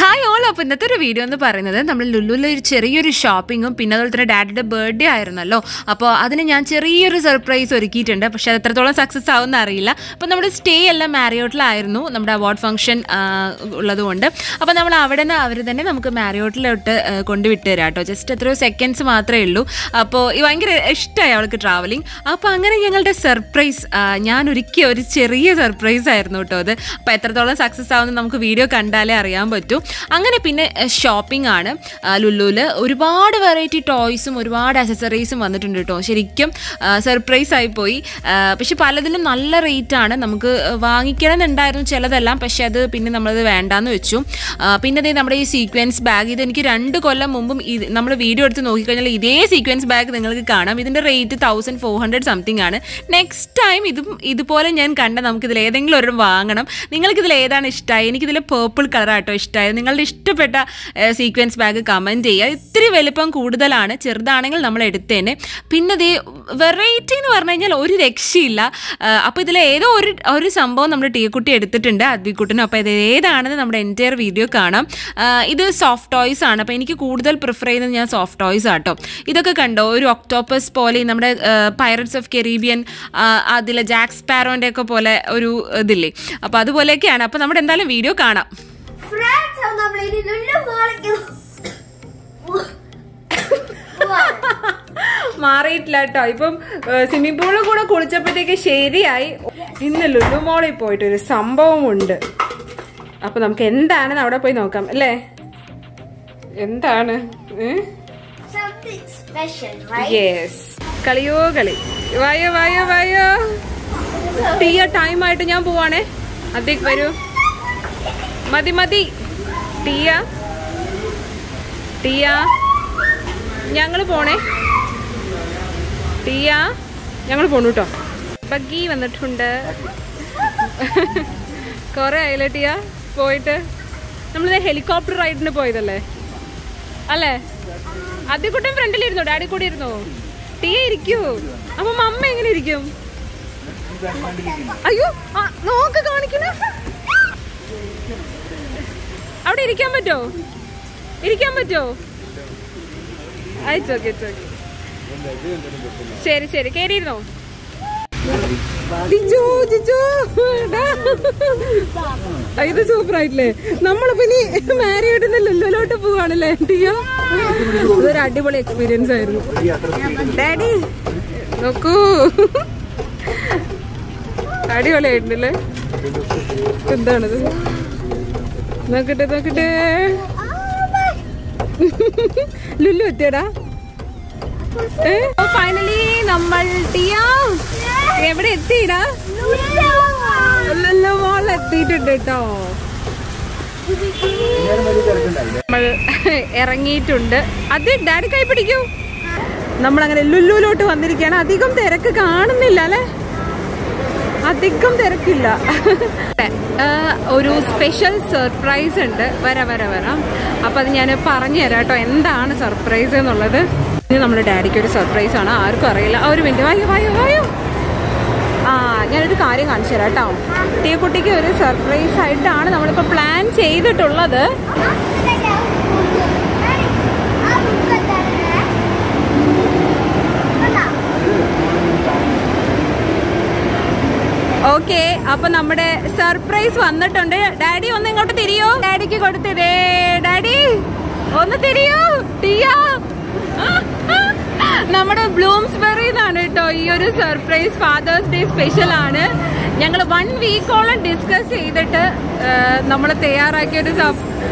Hi all അപ്പോൾ ഇന്നത്തെ ഒരു വീഡിയോ എന്ന് പറയുന്നത് നമ്മൾ ലുലുവിലെ ഒരു ചെറിയൊരു ഷോപ്പിങ്ങും പിന്നെ അതുപോലെ തന്നെ ഡാഡിയുടെ ബർത്ത്ഡേ ആയിരുന്നല്ലോ അപ്പോൾ അതിന് ഞാൻ ചെറിയൊരു സർപ്രൈസ് ഒരുക്കിയിട്ടുണ്ട് പക്ഷേ അത് എത്രത്തോളം സക്സസ് ആവുമെന്ന് അറിയില്ല അപ്പോൾ നമ്മുടെ സ്റ്റേ എല്ലാം മാരിയോട്ടിലായിരുന്നു നമ്മുടെ അവാർഡ് ഫംഗ്ഷൻ ഉള്ളതുകൊണ്ട് അപ്പോൾ നമ്മൾ അവിടെ നിന്ന് അവർ തന്നെ നമുക്ക് മാരിയോട്ടിലോട്ട് കൊണ്ടുവിട്ട് തരാം കേട്ടോ ജസ്റ്റ് എത്രയോ സെക്കൻഡ്സ് മാത്രമേ ഉള്ളൂ അപ്പോൾ ഈ ഭയങ്കര ഇഷ്ടമായി അവൾക്ക് ട്രാവലിംഗ് അപ്പോൾ അങ്ങനെ ഞങ്ങളുടെ സർപ്രൈസ് ഞാൻ ഒരുക്കിയ ഒരു ചെറിയ സർപ്രൈസ് ആയിരുന്നു കേട്ടോ അത് അപ്പോൾ എത്രത്തോളം സക്സസ് ആവുമെന്ന് നമുക്ക് വീഡിയോ കണ്ടാലേ അറിയാൻ പറ്റൂ അങ്ങനെ പിന്നെ ഷോപ്പിംഗ് ആണ് ലുലുവിൽ ഒരുപാട് വെറൈറ്റി ടോയ്സും ഒരുപാട് അസസറീസും വന്നിട്ടുണ്ട് കേട്ടോ ശരിക്കും സർപ്രൈസ് ആയിപ്പോയി പക്ഷെ പലതിനും നല്ല റേറ്റ് ആണ് നമുക്ക് വാങ്ങിക്കണം എന്നുണ്ടായിരുന്നു ചിലതെല്ലാം പക്ഷെ അത് പിന്നെ നമ്മളത് വേണ്ടാന്ന് വെച്ചു ആ, പിന്നെ ദേ നമ്മുടെ ഈ സീക്വൻസ് ബാഗ് ഇത് എനിക്ക് രണ്ട് കൊല്ലം മുമ്പും ഇത് നമ്മൾ വീഡിയോ എടുത്ത് നോക്കിക്കഴിഞ്ഞാൽ ഇതേ സീക്വൻസ് ബാഗ് നിങ്ങൾക്ക് കാണാം ഇതിൻ്റെ rate thousand four hundred something ആണ് നെക്സ്റ്റ് ടൈം ഇതും ഇതുപോലെ ഞാൻ കണ്ട നമുക്കിതിൽ ഏതെങ്കിലും ഒരു വാങ്ങണം നിങ്ങൾക്കിതിൽ ഏതാണ് ഇഷ്ടമായി എനിക്കിതിൽ പേർപ്പിൾ കളറാട്ടോ ഇഷ്ടമായത് നിങ്ങളുടെ ഇഷ്ടപ്പെട്ട സീക്വൻസ് ബാഗ് കമൻറ്റ് ചെയ്യുക ഇത്തിരി വലിപ്പം കൂടുതലാണ് ചെറുതാണെങ്കിൽ നമ്മൾ എടുത്തേനെ പിന്നെ ദേ വെറൈറ്റി എന്ന് പറഞ്ഞു കഴിഞ്ഞാൽ ഒരു രക്ഷയില്ല അപ്പോൾ ഇതിൽ ഏതോ ഒരു ഒരു സംഭവം നമ്മുടെ ടീക്കുട്ടി എടുത്തിട്ടുണ്ട് അദ്വിക്കുട്ടിനും അപ്പോൾ ഇത് ഏതാണെന്ന് നമ്മുടെ എൻറ്റയർ വീഡിയോ കാണാം ആ, ഇത് സോഫ്റ്റ് ടോയ്സ് ആണ് അപ്പോൾ എനിക്ക് കൂടുതൽ പ്രിഫർ ചെയ്യുന്നത് ഞാൻ സോഫ്റ്റ് ടോയ്സ് ആട്ടോ ഇതൊക്കെ കണ്ടോ ഒരു ഒക്ടോപ്പസ് പോലെ നമ്മുടെ പൈററ്റ്സ് ഓഫ് കെറീബിയൻ അതിലെ ജാക്ക് സ്പാരോൻ്റെ ഒക്കെ പോലെ ഒരു ഇതില്ലേ അപ്പോൾ അതുപോലെയൊക്കെയാണ് അപ്പോൾ നമ്മുടെ എന്തായാലും വീഡിയോ കാണാം ഫ്രണ്ട്സ് നമ്മൾ ഇനി ലുല്ലു മാളിക്ക് മാറിയിട്ടില്ല കേട്ടോ ഇപ്പം സ്വിമ്മിംഗ് പൂളിൽ കൂടെ കുളിച്ചപ്പോഴത്തേക്ക് ശരിയായി ഇന്ന് ലുലു മോളിൽ പോയിട്ട് ഒരു സംഭവമുണ്ട് അപ്പൊ നമുക്ക് എന്താണെന്ന് അവിടെ പോയി നോക്കാം അല്ലേ എന്താണ് something special, right? യെസ് കളിയോ കളി വായോ വായോ വായോ ടീയ ടൈം ആയിട്ട് ഞാൻ പോവാണേ അതേക്ക് വരൂ മതി മതി ടീയ ടീയ ഞങ്ങൾ പോണേ ടീയ ഞങ്ങൾ പോണു കേട്ടോ ബഗ്ഗി വന്നിട്ടുണ്ട് കുറെ ആയില്ലേ ടീയ പോയിട്ട് നമ്മളിത് ഹെലികോപ്റ്റർ റൈഡിന് പോയതല്ലേ അല്ലേ ആദ്യക്കുട്ടൻ ഫ്രണ്ടിലിരുന്നോ ഡാഡി കൂടി ഇരുന്നോ ടീ ഇരിക്കൂ അപ്പൊ മമ്മ എങ്ങനെ ഇരിക്കും അയ്യോ ആ, നോക്ക് കാണിക്കണ അവിടെ ഇരിക്കാൻ പറ്റോ ഇരിക്കാൻ പറ്റോ അയച്ചോക്കെ അയച്ചോക്കെ ശരി ശരി കേറിയിരുന്നോ ജിജു, ജിജു, എടാ. ആ, ഇത് സൂപ്പർ ആയിട്ടില്ലേ നമ്മളിപ്പോ ഇനി മാരിയിട്ട് ലുല്ലുലോട്ട് പോവാണല്ലേ ടിയോ ഇതൊരു അടിപൊളി എക്സ്പീരിയൻസ് ആയിരുന്നു ഡാഡി നോക്കൂ അടിപൊളിയായിട്ടുണ്ടല്ലേ എന്താണിത് നോക്കട്ടെ നോക്കട്ടെ ലുല്ലു എത്തിയടാ ഫൈനലി നമ്മൾ ടിയ എവിടെ എത്തിയിടാ ലുല്ലു മോൾ എത്തിയിട്ടുണ്ട് കേട്ടോ നമ്മൾ ഇറങ്ങിയിട്ടുണ്ട് അത് ഡാഡി കൈ പിടിക്കൂ നമ്മൾ അങ്ങനെ ലുല്ലുലോട്ട് വന്നിരിക്കുകയാണ് അധികം തിരക്ക് കാണുന്നില്ല അല്ലേ അധികം തിരക്കില്ല ആ, ഒരു സ്പെഷ്യൽ സർപ്രൈസ് ഉണ്ട് വരാ വരാ വരാം അപ്പൊ അത് ഞാൻ പറഞ്ഞു തരാം കേട്ടോ എന്താണ് സർപ്രൈസ് എന്നുള്ളത് ഇത് നമ്മുടെ ഡാഡിക്ക് ഒരു സർപ്രൈസ് ആണ് ആർക്കും അറിയില്ല ആ, ഒരു മിനിറ്റ് വായോ വായോ വായോ ആ ഞാനൊരു കാര്യം കാണിച്ചു തരാം കേട്ടോ ടീക്കുട്ടിക്ക് ഒരു സർപ്രൈസ് ആയിട്ടാണ് നമ്മളിപ്പോൾ പ്ലാൻ ചെയ്തിട്ടുള്ളത് ഓക്കെ അപ്പൊ നമ്മുടെ സർപ്രൈസ് വന്നിട്ടുണ്ട് ഡാഡി ഒന്ന് ഇങ്ങോട്ട് തിരിയോ ഡാഡിക്ക് കൊടുത്തതേ ഡാഡി ഒന്ന് തിരിയോ ടിയാ നമ്മുടെ ബ്ലൂംസ്ബെറി എന്നാണ് കേട്ടോ ഈ ഒരു സർപ്രൈസ് ഫാദേഴ്സ് ഡേ സ്പെഷ്യൽ ആണ് ഞങ്ങൾ വൺ വീക്കോളം ഡിസ്കസ് ചെയ്തിട്ട് നമ്മൾ തയ്യാറാക്കിയ ഒരു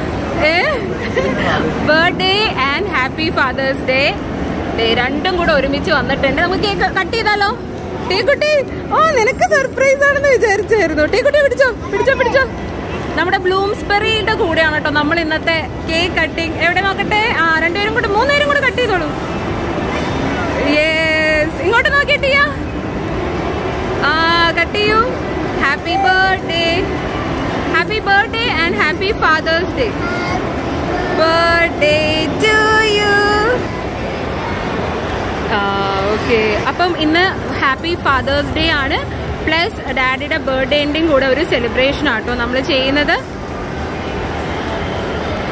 birthday and happy father's day രണ്ടും കൂടെ ഒരുമിച്ച് വന്നിട്ടുണ്ട് നമുക്ക് കേക്ക് കട്ട് ചെയ്താലോ ടീക്കുട്ടി ഓ നിനക്ക് സർപ്രൈസ് ആണെന്ന് വിചാരിച്ചായിരുന്നു ടീക്കുട്ടി പിടിച്ചോ പിടിച്ചോ പിടിച്ചോ നമ്മുടെ ബ്ലൂംസ്ബെറിയുടെ കൂടെയാണ് കേട്ടോ നമ്മൾ ഇന്നത്തെ കേക്ക് കട്ടിങ് എവിടെ നോക്കട്ടെ ആ രണ്ടുപേരും കൂടെ മൂന്നുപേരും കൂടെ കട്ട് ചെയ്തോളൂ യെസ് ഇങ്ങോട്ട് നോക്കിയിട്ടിയാ ആ കട്ട് ചെയ്യൂ happy birthday happy birthday and happy father's day birthday to you okay അപ്പം ഇന്ന് ഹാപ്പി ഫാദേഴ്സ് ഡേ ആണ് പ്ലസ് ഡാഡിയുടെ ബർത്ത്ഡേന്റെയും കൂടെ ഒരു സെലിബ്രേഷൻ ആട്ടോ നമ്മൾ ചെയ്യുന്നത്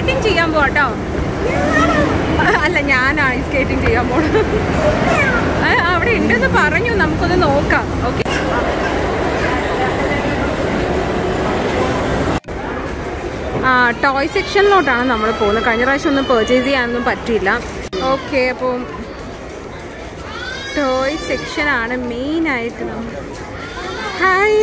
സ്കേറ്റിംഗ് ചെയ്യാൻ പോട്ടോ അല്ല ഞാൻ ഐസ് സ്കേറ്റിംഗ് ചെയ്യാൻ പോണു ആ, അവിടെ ഉണ്ടെന്ന് പറഞ്ഞു നമുക്കൊന്ന് നോക്കാം ഓക്കെ ആ ടോയ് സെക്ഷനിലോട്ടാണ് നമ്മൾ പോകുന്നത് കഴിഞ്ഞ പ്രാവശ്യം ഒന്നും പർച്ചേസ് ചെയ്യാനൊന്നും പറ്റിയില്ല ഓക്കെ അപ്പോൾ ടോയ് സെക്ഷനാണ് മെയിനായിട്ട് നമ്മൾ ഹായ്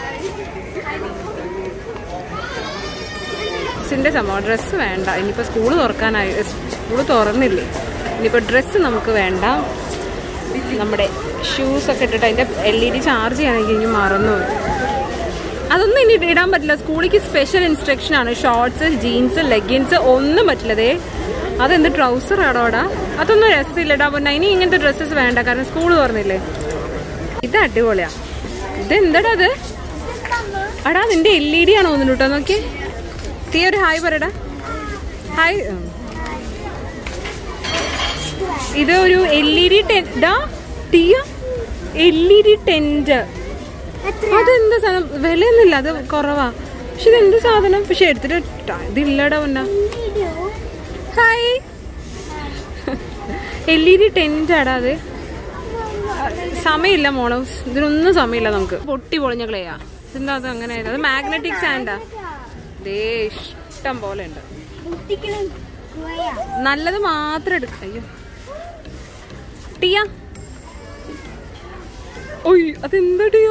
ഡ്രസ്സിൻ്റെ സംഭവം ഡ്രസ്സ് വേണ്ട ഇനിയിപ്പോൾ സ്കൂൾ തുറക്കാനായി സ്കൂൾ തുറന്നില്ലേ ഇനിയിപ്പോൾ ഡ്രസ്സ് നമുക്ക് വേണ്ട നമ്മുടെ ഷൂസ് ഒക്കെ ഇട്ടിട്ട് അതിൻ്റെ എൽ ഇ ഡി ചാർജ് ചെയ്യാനെങ്കിൽ ഇനി മറന്നു പോയി. അതൊന്നും ഇനി ഇടാൻ പറ്റില്ല സ്കൂളിലേക്ക് സ്പെഷ്യൽ ഇൻസ്ട്രക്ഷൻ ആണ് ഷോർട്സ് ജീൻസ് ലെഗിൻസ് ഒന്നും പറ്റില്ലതേ അതെന്ത് ട്രൗസർ ആടോടാ അതൊന്നും രസമില്ലടാ പൊന്ന ഇനി ഇങ്ങനത്തെ ഡ്രസ്സസ് വേണ്ട കാരണം സ്കൂൾ തുറന്നില്ലേ ഇത് അടിപൊളിയാ ഇത് എന്താടാ അത് അടാ നിന്റെ എൽ ഇ ഡി ആണോ ഒന്നും കേട്ടോ നോക്കി തീ ഒരു ഹായ് പറയടാ ഹായ് ഉം. ഇത് ഒരു എൽ ഇ ഡി ടെൻഡാ Tiya L E D tent അതെന്താ സാധനം വിലയൊന്നുമില്ല അത് കുറവാ പക്ഷെ ഇതെന്ത് സാധനം പക്ഷെ എടുത്തിട്ട് ട്ട- ഇതില്ലടാ പൊന്ന hi L E D tent ആടാ അത് സമയമില്ല മോളെ ഇതിനൊന്നും സമയമില്ല നമുക്ക് പൊട്ടി പൊളിഞ്ഞ ക്ലേയാ എന്താ അത് അങ്ങനെ ആയത്? അത് മാഗ്നറ്റിക് സാൻഡാ ദേ ഇഷ്ടം പോലെ ഉണ്ട് നല്ലത് മാത്രം എടുക്ക അയ്യോ ടിയ ഒയ് അതെന്താ ടിയ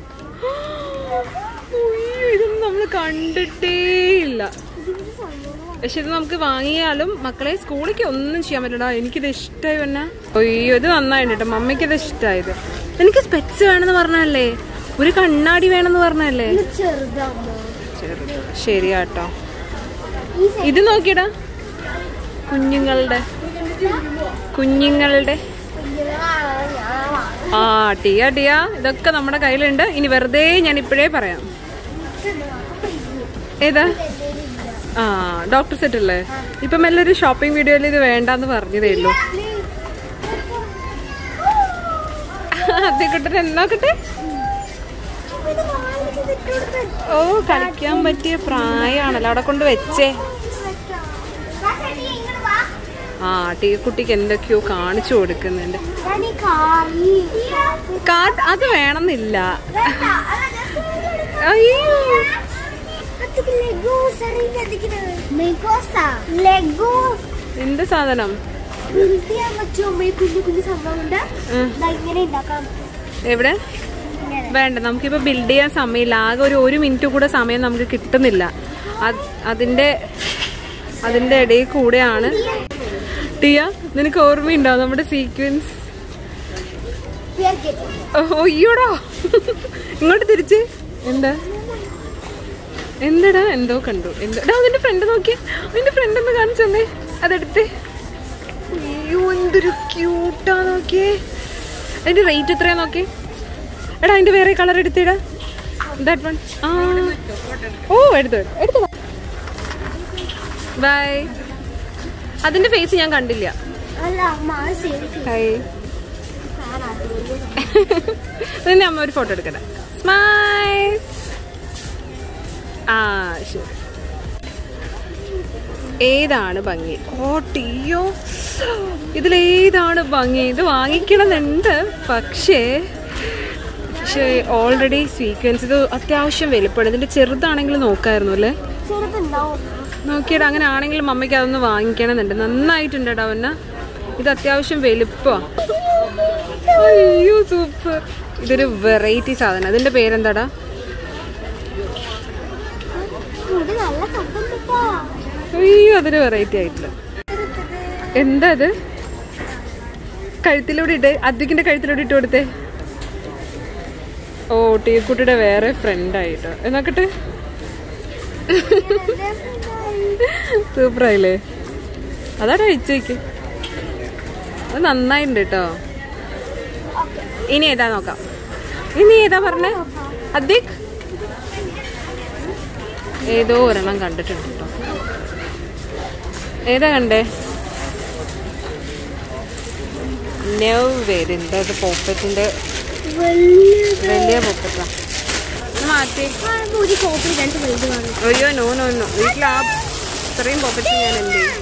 ഒയ്യോ ഇതൊന്നും നമ്മൾ കണ്ടിട്ടേ ഇല്ല പക്ഷെ ഇത് നമുക്ക് വാങ്ങിയാലും മക്കളെ സ്കൂളിലേക്ക് ഒന്നും ചെയ്യാൻ പറ്റില്ല എനിക്കിത് ഇഷ്ടമായി പിന്നെ അയ്യോ ഇത് നന്നായിട്ട് കേട്ടോ മമ്മിക്ക് ഇത് ഇഷ്ടമായത് എനിക്ക് സ്പെറ്റ്സ് വേണമെന്ന് പറഞ്ഞല്ലേ ഒരു കണ്ണാടി വേണമെന്ന് പറഞ്ഞല്ലേ ചെറുതാമ്മ ചെറുത് ശരിയാട്ടോ ഇത് നോക്കിയടാ കുഞ്ഞുങ്ങളുടെ കുഞ്ഞുങ്ങളുടെ ആ ടിയ ടിയ ഇതൊക്കെ നമ്മുടെ കയ്യിലുണ്ട് ഇനി വെറുതെ ഞാൻ ഇപ്പോഴേ പറയാം ഏതാ ആ ഡോക്ടർ സെറ്റ് അല്ലേ ഇപ്പം എല്ലാവരും ഷോപ്പിംഗ് വീഡിയോയിൽ ഇത് വേണ്ടാന്ന് പറഞ്ഞതേ ഉള്ളൂ അതേക്കട്ടെ നോക്കട്ടെ ഓ കളിക്കാൻ പറ്റിയ പ്രായമാണല്ലോ അവിടെ കൊണ്ട് വെച്ചേ ആ ടീ കുട്ടിക്ക് എന്തൊക്കെയോ കാണിച്ചു കൊടുക്കുന്നുണ്ട് കാർഡ് അത് വേണമെന്നില്ല അയ്യോ ലെഗോസ് എന്ത് സാധനം ബിൽഡ് ചെയ്യാൻ പറ്റുമോ ഈ കുഞ്ഞു കുഞ്ഞു സംഭവം കൊണ്ട് ഉം. ദാ ഇങ്ങനെ ഉണ്ടാക്കാം എവിടെ ഇങ്ങനെ വേണ്ട നമുക്കിപ്പോൾ ബിൽഡ് ചെയ്യാൻ സമയമില്ല ആകെ ഒരു ഒരു മിനിറ്റ് കൂടെ സമയം നമുക്ക് കിട്ടുന്നില്ല അത് അതിൻ്റെ അതിൻ്റെ ഇടയിൽ കൂടെയാണ് ടിയ നിനക്ക് ഓർമ്മയുണ്ടോ നമ്മുടെ സീക്വൻസ് We are getting അയ്യോടാ ഇങ്ങോട്ട് തിരിച്ച് എന്താ എന്തടാ എന്തോ കണ്ടു എന്താ അതിന്റെ ഫ്രണ്ട് നോക്കിയേ അതിന്റെ ഫ്രണ്ട് ഒന്ന് കാണിച്ചു തന്നെ അതെടുത്ത് അയ്യോ എന്തൊരു ക്യൂട്ടാ നോക്കിയേ അതിന്റെ റേറ്റ് എത്രയാ നോക്കി എടാ അതിന്റെ വേറെ കളർ എടുത്തിടാ ദാറ്റ് വൺ ആ ഓ എടുത്തു എടുത്തു ബൈ അതിന്റെ ഫേസ് ഞാൻ കണ്ടില്ല അല്ല അമ്മ അത് ശരി ഹൈ നിന്നെ അമ്മ ഒരു ഫോട്ടോ എടുക്കട്ടെ സ്മൈൽ ആ ശരി ഏതാണ് ഭംഗി ഓ ടീയോ ഇതിലേതാണ് ഭംഗി ഇത് വാങ്ങിക്കണമെന്നുണ്ട് പക്ഷേ പക്ഷേ ഓൾറെഡി സീക്വൻസ് ഇത് അത്യാവശ്യം വലിപ്പമാണ് ഇതിന്റെ ചെറുതാണെങ്കിൽ നോക്കായിരുന്നു അല്ലേ ചെറുതുണ്ടാവും നോക്കിയിട്ട് അങ്ങനെ ആണെങ്കിൽ മമ്മയ്ക്ക് അതൊന്ന് വാങ്ങിക്കണമെന്നുണ്ട് നന്നായിട്ടുണ്ട് കേട്ടോ അവന് ഇത് അത്യാവശ്യം വലുപ്പമാണ് അയ്യോ സൂപ്പർ ഇതൊരു വെറൈറ്റി സാധനം അതിന്റെ പേരെന്താടാ ഇത് നല്ല ശബ്ദം കേട്ടോ അയ്യോ അതൊരു വെറൈറ്റി ആയിട്ടില്ല എന്താ ഇത് കഴുത്തിലൂടെ ഇട്ട് അദ്വിക്കിന്റെ കഴുത്തിലൂടെ ഇട്ട് കൊടുത്തേ ഓ ടീക്കുട്ടിയുടെ വേറെ ഫ്രണ്ട് ആയിട്ടോ നോക്കട്ടെ സൂപ്പർ ആയില്ലേ അതാടാ അയച്ചേക്ക് അത് നന്നായിട്ടുണ്ട് കേട്ടോ ഇനി ഏതാ നോക്കാം ഇനി ഏതാ പറഞ്ഞേ അദ്വിക് ഏതോ ഒരെണ്ണം കണ്ടിട്ടുണ്ട് കേട്ടോ ഏതാ കണ്ടേ നോ വേരെന്താ ഇത് പോപ്പറ്റിന്റെ വലിയ പോപ്പറ്റാ മാറ്റി ഒരു കോപ്പി രണ്ട് വലുത് വാങ്ങി അയ്യോ നോ നോ നോ വീട്ടിൽ ആ ഇത്രയും പോക്കറ്റ് ഞാൻ എന്ത് ചെയ്യും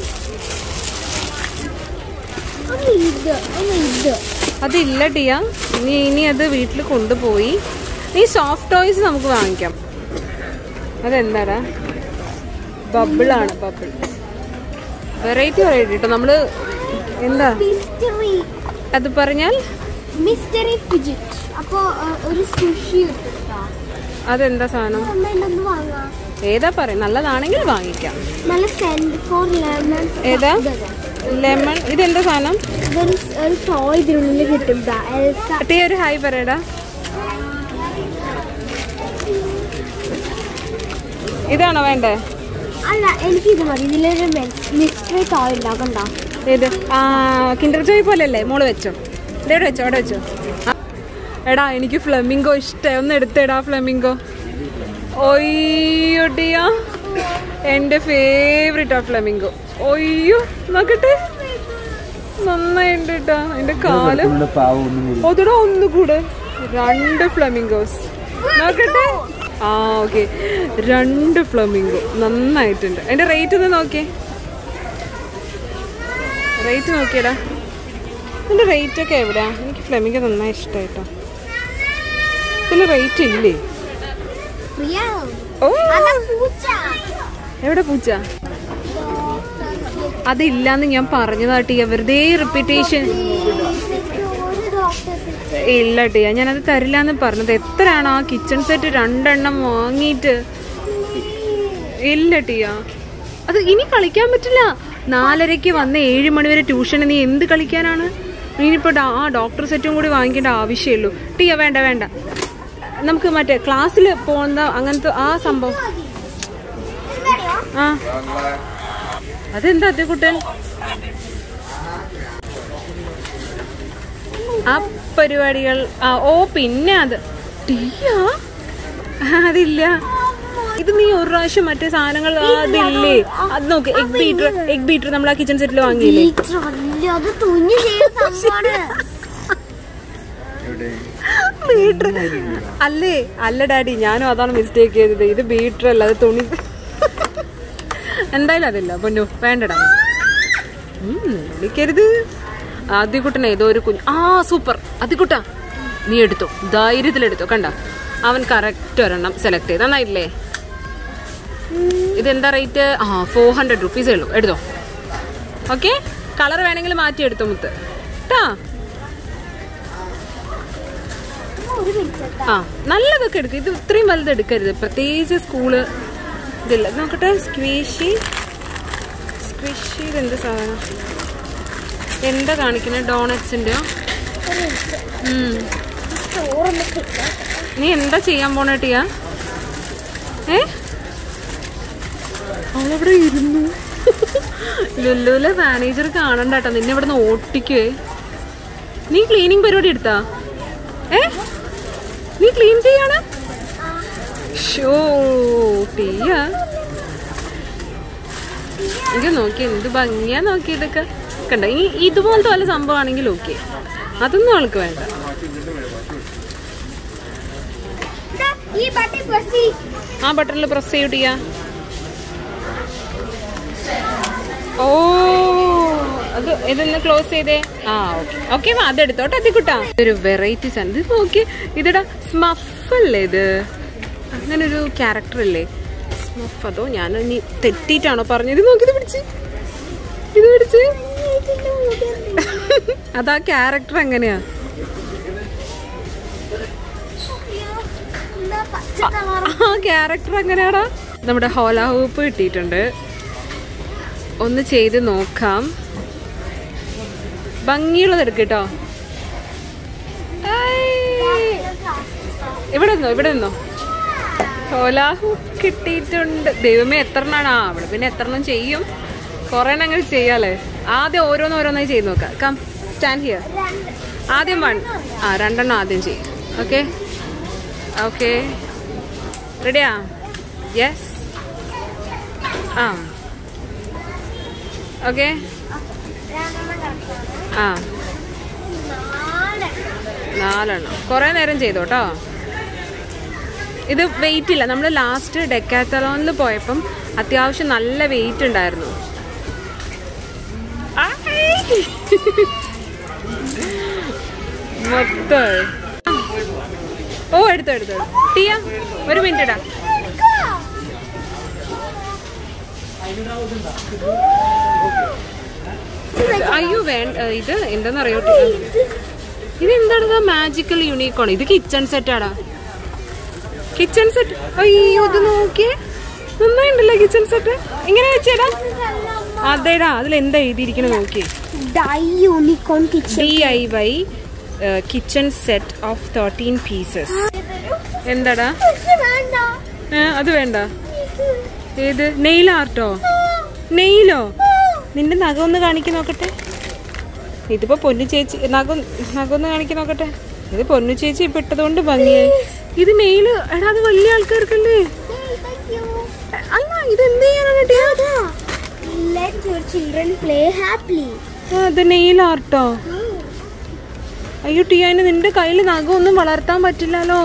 അമ്മ ഇത് അമ്മ ഇത് അതില്ല ടിയ ഇനി ഇനി അത് വീട്ടിൽ കൊണ്ടുപോയി ഈ സോഫ്റ്റ് ടോയ്സ് നമുക്ക് വാങ്ങിക്കാം അതെന്താടാ ബബിളാണ് ബബിൾ വെറൈറ്റി വെറൈറ്റി കേട്ടോ നമ്മള് എന്താ മിസ്റ്ററി അത് പറഞ്ഞാൽ മിസ്റ്ററി ഫിജിറ്റ് അപ്പോ ആ, ഒരു സുഷി കിട്ടും അതെന്താ സാധനം അമ്മ ഉണ്ടെന്ന് വാങ്ങാം ഏതാ പറയും നല്ലതാണെങ്കിൽ വാങ്ങിക്കാം നല്ല സെന്റ് ഫോർ ലെമൺ ഏതാ ലെമൺ ഇതെന്താ സാധനം ഇതൊരു ഒരു ടോയ് ഇതിനുള്ളിൽ കിട്ടും ദാ, എൽസ ടീ ഒരു ഹായ് പറയടാ ഇതാണോ വേണ്ടേ അല്ല എനിക്ക് ഇത് മതി ഇതിലൊരു മിസ്റ്ററി ടോയ് ഉണ്ടാക്കണ്ട ഏത് ആ കിൻഡർ ജോയ് പോലെയല്ലേ മോള് വെച്ചോ ഇതേടെ വെച്ചോ അവിടെ വെച്ചോ ആ, എടാ എനിക്ക് ഫ്ലെമിംഗോ ഇഷ്ടമായി ഒന്ന് എടുത്തേടാ ഫ്ലെമിംഗോ ഒയ്യോട്ടിയാ എൻ്റെ ഫേവറേറ്റ് ആ ഫ്ലെമിംഗോ ഒയ്യോ നോക്കട്ടെ നന്നായിട്ടുണ്ട് കേട്ടോ എൻ്റെ കാല് ഒതുടാ ഒന്നുകൂടെ രണ്ട് ഫ്ലമിംഗോസ് നോക്കട്ടെ ആ ഓക്കെ രണ്ട് ഫ്ലമിംഗോ നന്നായിട്ടുണ്ട് അതിന്റെ റേറ്റ് ഒന്ന് നോക്കിയേ റേറ്റ് നോക്കിയടാ ഇതിന്റെ റേറ്റ് ഒക്കെ എവിടെയാ എനിക്ക് ഫ്ലമിംഗോ നന്നായി ഇഷ്ടമായിട്ടോ ഇതിന് റേറ്റ് ഇല്ലേ പ്രിയ ഓ അതാ പൂച്ച എവിടെ പൂച്ച അതില്ലാന്ന് ഞാൻ പറഞ്ഞതാട്ടി വെറുതെ റിപ്പീറ്റേഷൻ ഒരു ഡോക്ടർ ഇല്ല ടിയ ഞാനത് തരില്ല പറഞ്ഞത് എത്രയാണ് ആ കിച്ചൺ സെറ്റ് രണ്ടെണ്ണം വാങ്ങിയിട്ട് ഇല്ല ടിയ അത് ഇനി കളിക്കാൻ പറ്റില്ല നാലരയ്ക്ക് വന്ന് ഏഴ് മണി വരെ ട്യൂഷന് നീ എന്ത് കളിക്കാനാണ് ഇനിയിപ്പോ ഡാ- ആ ഡോക്ടർ സെറ്റും കൂടി വാങ്ങിക്കേണ്ട ആവശ്യമുള്ളൂ ടിയ വേണ്ട വേണ്ട നമുക്ക് മറ്റേ ക്ലാസ്സിൽ പോകുന്ന അങ്ങനത്തെ ആ സംഭവം ആ അതെന്താ കുട്ടൻ ആ പരിപാടികൾ ആ ഓ പിന്നെ അത് ടീയാ അതില്ല ഇത് നീ ഒരു പ്രാവശ്യം മറ്റേ സാധനങ്ങൾ അതില്ലേ അത് നോക്ക് എഗ് ബീറ്റർ എഗ് ബീറ്റർ നമ്മൾ ആ കിച്ചൺ സെറ്റിൽ വാങ്ങിയില്ലേ ബീറ്റർ അല്ല അത് തുഞ്ഞു ചെയ്യുന്ന സംഭവമാണ് ബീറ്റർ അല്ലേ അല്ല ഡാഡി ഞാനും അതാണ് മിസ്റ്റേക്ക് ചെയ്തത് ഇത് ബീറ്റർ അല്ല അത് തുണി എന്തായാലും അതില്ല പൊന്നു വേണ്ടടാ ഉം, വിളിക്കരുത് ആദ്യക്കുട്ടനെ ഏതോ ഒരു കുഞ്ഞ് ആ സൂപ്പർ ആദ്യക്കുട്ട നീ എടുത്തോ ധൈര്യത്തിലെടുത്തോ കണ്ട അവൻ കറക്റ്റ് ഒരെണ്ണം സെലക്ട് ചെയ്ത് നന്നായില്ലേ ഇതെന്താ റേറ്റ് ആ ഫോർ ഹൺഡ്രഡ് റുപ്പീസേ ഉള്ളൂ എടുത്തോ ഓക്കെ കളർ വേണമെങ്കിൽ മാറ്റി എടുത്തോ മുത്ത് കേട്ടാ ഒരു മിനിറ്റ് ആ നല്ലതൊക്കെ എടുക്കുക ഇത് ഇത്രയും വലുത് എടുക്കരുത് പ്രത്യേകിച്ച് സ്കൂള് ഇതില്ല നോക്കട്ടെ സ്ക്വീഷി സ്ക്വിഷി ഇതെന്ത് സാധനം എന്താ കാണിക്കുന്നത് ഡോണറ്റ്സിൻ്റെ ചോറൊന്നും കിട്ടും നീ എന്താ ചെയ്യാൻ പോണ ടിയ ഏ അവളവിടെ ഇരുന്നു ലുല്ലുലെ മാനേജർ കാണണ്ട കേട്ടോ നിന്നെ ഇവിടെ നിന്ന് ഓട്ടിക്കുവേ നീ ക്ലീനിങ് പരിപാടി എടുത്താ ഏ നീ ക്ലീൻ ചെയ്യാണ് ഷോ ടീയ ഇത് നോക്കി എന്ത് ഭംഗിയാ നോക്കി ഇതൊക്കെ കണ്ട ഈ ഇതുപോലത്തെ വല്ല സംഭവമാണെങ്കിൽ ഓക്കെ അതൊന്നും ആൾക്ക് വേണ്ട ദാ, ഈ ബട്ടി പ്രസി ആ ബട്ടണിൽ പ്രസ് ചെയ്യൂ ടിയ ഓ അത് ഇതൊന്ന് ക്ലോസ് ചെയ്തേ ആ ഓക്കെ ഓക്കെ വാ അതെടുത്തോട്ടെ എത്തിക്കുട്ടാ ഒരു വെറൈറ്റി സാധനം ഇത് നോക്കി ഇതടാ സ്മഫല്ലേ ഇത് അങ്ങനെ ഒരു ക്യാരക്ടർ അല്ലേ സ്മഫ് അതോ ഞാൻ ഇനി തെറ്റിയിട്ടാണോ പറഞ്ഞത് ഇത് നോക്കി ഇത് പിടിച്ച് ഇത് പിടിച്ച് അതാ ക്യാരക്ടർ എങ്ങനെയാ എന്താ പച്ച കളർ ആ ക്യാരക്ടർ എങ്ങനെയാടാ നമ്മുടെ ഹോല ഹൂപ്പ് കിട്ടിയിട്ടുണ്ട് ഒന്ന് ചെയ്ത് നോക്കാം ഭംഗിയുള്ളത് എടുക്കട്ടോ ഇവിടെ നിന്നോ ഇവിടെ നിന്നോ ഹോല ഹൂപ്പ് കിട്ടിയിട്ടുണ്ട് ദൈവമേ എത്ര എണ്ണാണ് ആ അവിടെ പിന്നെ എത്ര എണ്ണം ചെയ്യും കുറെ എണ്ണം അങ്ങനെ ചെയ്യാല്ലേ ആദ്യം ഓരോന്ന് ഓരോന്നായി ചെയ്ത് നോക്കാം കം സ്റ്റാൻഡ് ഹിയർ ആദ്യം വൺ ആ രണ്ടെണ്ണം ആദ്യം ചെയ്യും ഓക്കെ ഓക്കെ റെഡിയാ യെസ് ആ ഓക്കെ ആ നാലെണ്ണം കുറേ നേരം ചെയ്തോട്ടോ ഇത് വെയിറ്റ് ഇല്ല നമ്മൾ ലാസ്റ്റ് ഡെക്കാത്തലോണിൽ പോയപ്പം അത്യാവശ്യം നല്ല വെയിറ്റ് ഉണ്ടായിരുന്നു ആയ്. മൊത്തം ഓ എടുത്തോ എടുത്തോ ടിയ ഒരു മിനിറ്റ് ഇടാ അയ്യോ വേണ്ട ഇത് എന്താണെന്നറിയോ ഇത് എന്താണ് മാജിക്കൽ യൂണിക്കോൺ ഇത് കിച്ചൺ സെറ്റാടാ കിച്ചൺ സെറ്റ് അയ്യോ ഇത് നോക്കിയേ നന്നായിണ്ടല്ലോ കിച്ചൺ സെറ്റ് എങ്ങനെ വെച്ചേടാ അതേടാ അതിൽ എന്താ എഴുതിയിരിക്കുന്നത് നോക്കിയേ DIY unicorn kitchen D I Y kitchen set of thirteen pieces എന്താടാ വേണ്ട ഏ, അത് വേണ്ട ഏത് നെയിൽ ആർട്ടോ നെയിലോ നിന്റെ നഖം ഒന്ന് കാണിക്കി നോക്കട്ടെ ഇതിപ്പോ പൊന്നു ചേച്ചി നഖം നഖം ഒന്ന് കാണിക്കി നോക്കട്ടെ ഇത് പൊന്നു ചേച്ചി ഇപ്പൊ ഇട്ടതുകൊണ്ട് ഭംഗിയായി ഇത് നെയില് എടാ അത് വലിയ ആൾക്കാർക്കല്ലേ അല്ല ഇത് എന്ത് ചെയ്യാനാണ് Tiya? Let your children play happily ആ, ഇത് നെയിൽ ആർട്ടോ അയ്യോ ടിയാന് നിന്റെ കയ്യിൽ നഖം ഒന്നും വളർത്താൻ പറ്റില്ലല്ലോ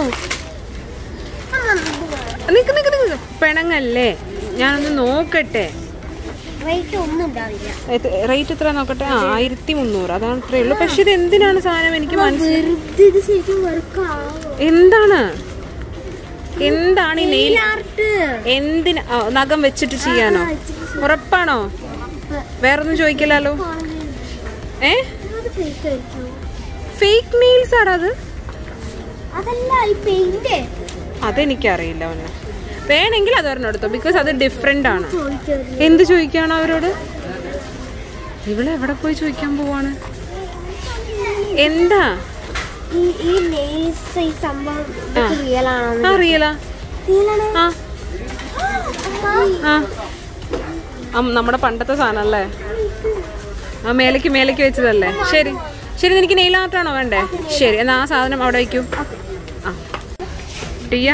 നിക്ക് നിക്ക് നിക്ക് പിണങ്ങല്ലേ ഞാനൊന്ന് നോക്കട്ടെ റേറ്റ് ഒന്നും ഉണ്ടാവില്ല റേറ്റ് എത്ര നോക്കട്ടെ ആ ആയിരത്തി മുന്നൂറ് അതാണ് ഇത്രയേ ഉള്ളൂ പക്ഷെ ഇത് എന്തിനാണ് സാധനം എനിക്ക് മനസ്സിലായി വെറുതെ ഇത് ശരിക്കും വർക്ക് ആവോ എന്താണ് എന്താണ് ഈ നെയിൽ ആർട്ട് എന്തിനാ ആ, നഖം വെച്ചിട്ട് ചെയ്യാനോ ഉറപ്പാണോ വേറൊന്നും ചോദിക്കില്ലല്ലോ ഏ അത് ഫേക്ക് ആയിരിക്കും ഫേക്ക് നെയിൽസ് ആടാ അത് അതല്ല ഈ പെയിന്റ് അതെനിക്കറിയില്ല ഒന്ന് വേണമെങ്കിൽ അത് ഒരെണ്ണം എടുത്തോ ബിക്കോസ് അത് ഡിഫറെന്റ് ആണ് ചോദിക്കരുത് എന്ത് ചോദിക്കാണ് അവരോട് ഇവിടെ എവിടെ പോയി ചോദിക്കാൻ പോവാണ് എന്താ ഈ ഈ നെയിൽസ് ഈ സംഭവം റിയൽ ആണോ അറിയില്ല റിയൽ ആണോ ആ ആ അം- നമ്മുടെ പണ്ടത്തെ സാധനല്ലേ ആ മേലേക്ക് മേലേക്ക് വെച്ചതല്ലേ ശരി ശരി നിനക്ക് നെയിൽ ആർട്ടാണോ വേണ്ടേ ശരി എന്നാ ആ സാധനം അവിടെ വയ്ക്കൂ ആ ടിയ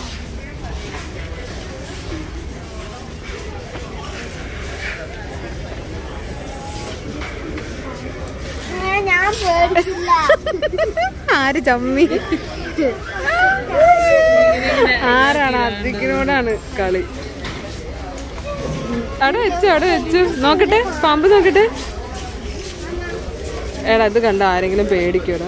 ഏ, ഞാൻ പേടിച്ചില്ല ആര് ചമ്മി ആരാണ് അതിനോടാണ് കളി അവിടെ വെച്ചു അവിടെ വെച്ചു നോക്കട്ടെ പാമ്പ് നോക്കട്ടെ എടാ ഇത് കണ്ട ആരെങ്കിലും പേടിക്കൂടാ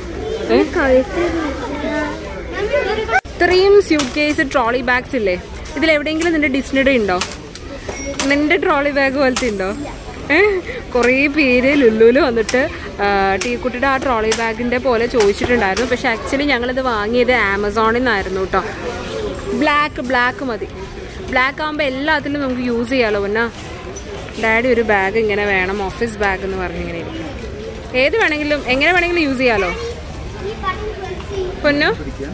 ഇത്രയും സ്യൂട്ട് കേസ് ട്രോളി ബാഗ്സ് ഇല്ലേ ഇതിൽ എവിടെയെങ്കിലും നിന്റെ ഡിസ്നിയുടെ ഉണ്ടോ നിന്റെ ട്രോളി ബാഗ് പോലത്തെ ഉണ്ടോ ഏഹ് കുറേ പേര് ലുല്ലുല് വന്നിട്ട് ആ, ടീക്കുട്ടിയുടെ ആ ട്രോളി ബാഗിന്റെ പോലെ ചോദിച്ചിട്ടുണ്ടായിരുന്നു പക്ഷെ ആക്ച്വലി ഞങ്ങളിത് വാങ്ങിയത് ആമസോണിൽ നിന്നായിരുന്നു കേട്ടോ ബ്ലാക്ക് ബ്ലാക്ക് മതി ബ്ലാക്ക് ആകുമ്പോൾ എല്ലാത്തിലും നമുക്ക് യൂസ് ചെയ്യാമല്ലോ പിന്നെ ഡാഡി ഒരു ബാഗ് ഇങ്ങനെ വേണം ഓഫീസ് ബാഗ് എന്ന് പറഞ്ഞ് ഇങ്ങനെ ഇരിക്കും ഏത് വേണമെങ്കിലും എങ്ങനെ വേണമെങ്കിലും യൂസ് ചെയ്യാമല്ലോ പൊന്നു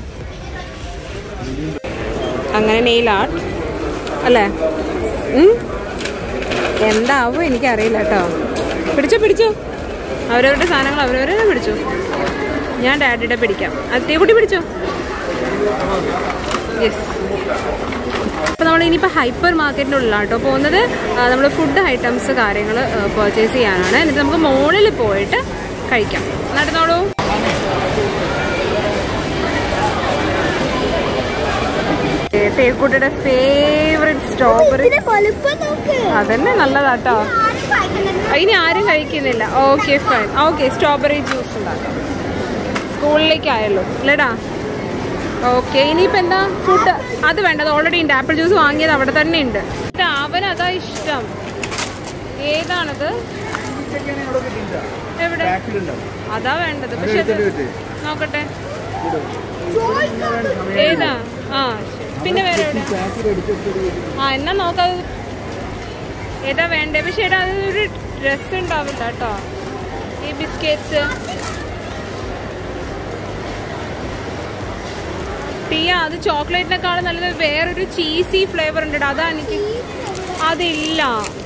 അങ്ങനെ നെയിൽ ആർട്ട് അല്ലേ ഉം? എന്താവും എനിക്കറിയില്ല കേട്ടോ പിടിച്ചോ പിടിച്ചോ അവരവരുടെ സാധനങ്ങൾ അവരവരെ പിടിച്ചു ഞാൻ ഡാഡിയുടെ പിടിക്കാം അതേകുട്ടി പിടിച്ചോ യെസ് അപ്പോൾ നമ്മൾ ഇനിയിപ്പോൾ ഹൈപ്പർ മാർക്കറ്റിൻ്റെ ഉള്ളിലാണ് കേട്ടോ പോകുന്നത് നമ്മൾ ഫുഡ് ഐറ്റംസ് കാര്യങ്ങൾ പർച്ചേസ് ചെയ്യാനാണ് എന്നിട്ട് നമുക്ക് മോളിൽ പോയിട്ട് കഴിക്കാം നടന്നോളൂ തേക്കുട്ടിയുടെ ഫേവറേറ്റ് സ്ട്രോബെറി ഇതിന്റെ വലുപ്പം നോക്ക് അതന്നെ നല്ലതാട്ടോ ആരും കഴിക്കുന്നില്ല. ഇനി ആരും കഴിക്കുന്നില്ല okay fine okay strawberry juice ഉണ്ടാക്കാം സ്കൂളിലേക്കായല്ലോ അല്ലേടാ ഓക്കെ ഇനിയിപ്പോ എന്താ ഫുഡ് അത് വേണ്ട അത് ഓൾറെഡി ഉണ്ട് ആപ്പിൾ ജ്യൂസ് വാങ്ങിയത് അവിടെ തന്നെ ഉണ്ട് അവൻ അതാ ഇഷ്ടം ഏതാണത് എവിടെ അതാ വേണ്ടത് പക്ഷെ അത് നോക്കട്ടെ ഏതാ ആ ശരി. പിന്നെ വേറെ എവിടെ ആ എന്നാ നോക്കാം ഏതാ വേണ്ടേ പക്ഷെ ഏടാ അതൊരു ഡ്രസ് ഉണ്ടാവില്ല കേട്ടോ ഈ ബിസ്ക്കറ്റ്സ് ടീയ അത് ചോക്ലേറ്റിനെക്കാളും നല്ലത് വേറൊരു ചീസി ഫ്ലേവർ ഉണ്ട് ട്ടോ. അതാ എനിക്ക് അതില്ല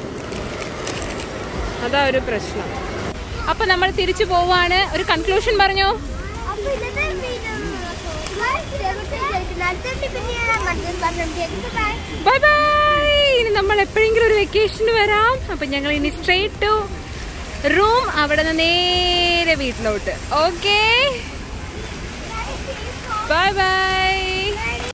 അതാ ഒരു പ്രശ്നം അപ്പൊ നമ്മൾ തിരിച്ചു പോവാണ് ഒരു കൺക്ലൂഷൻ പറഞ്ഞോ അപ്പൊ ഇന്നത്തെ വീഡിയോ അടുത്ത പിന്നെ മറ്റൊരു പറഞ്ഞു ബൈ ബൈ ബൈ ഇനി നമ്മൾ എപ്പോഴെങ്കിലും ഒരു വെക്കേഷന് വരാം അപ്പൊ ഞങ്ങൾ ഇനി സ്ട്രേറ്റ് ടു റൂം അവിടെ നിന്ന് നേരെ വീട്ടിലോട്ട് ഓക്കെ ബൈ ബൈ